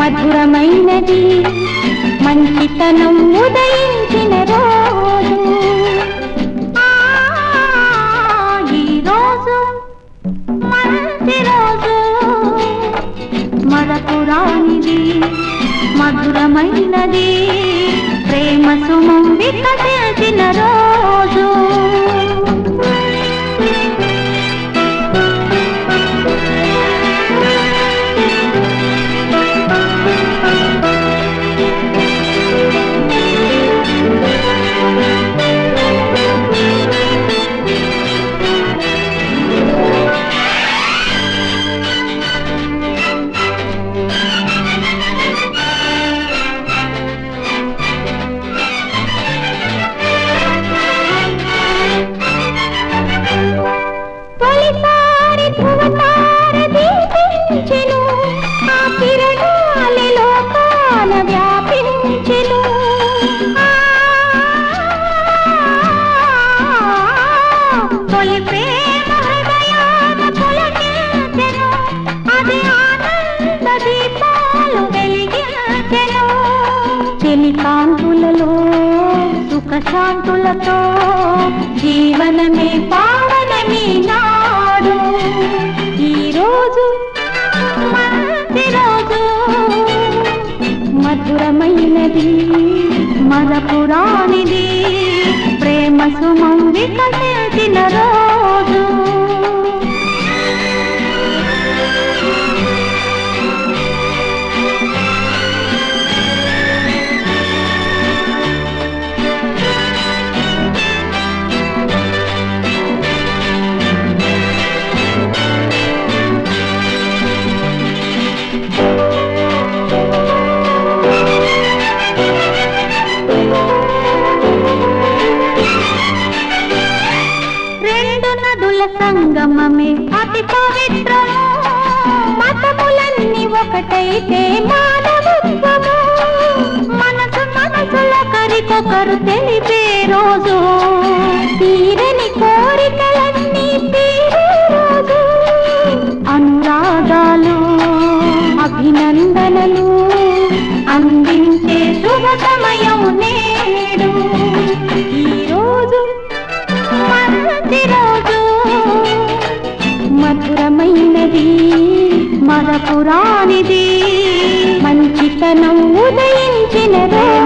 మధురమైనది మంచితనం ఉదయించిన రోజు ఆ, ఈ రోజు మంచి రోజు మరపురానిది మధురమైనది ప్రేమ సుమం వికసించిన రోజు తొలిసారి ధృవతార దీపించెను ఆ కిరణాలి లోకాన వ్యాపించెను ఆ, తొలి ప్రేమ హృదయాన పులకించెను అది ఆనంద దీపాలు వెలిగించెను చెలికాంతులలో సుఖ శాంతులతో జీవనమే పావనమి నాడు ఈ రోజు మంచి రోజు మధురమైనది మరపురానిది ప్రేమ సుమం వికసించిన రోజు రెండు నదుల సంగమమే అతి పవిత్రము మతములన్నీ ఒకటైతే మానవత్వము మనసు మనసులొకరికొకరు తెలిపే రోజు తీరని కోరికలన్నీ తీరే రోజు అనురాగాలు అభినందనలు అందించే శుభ సమయం నేడు ఈ రోజు మంచి రోజు మధురమైనది మరపురానిది మంచితనం ఉదయించిన రోజు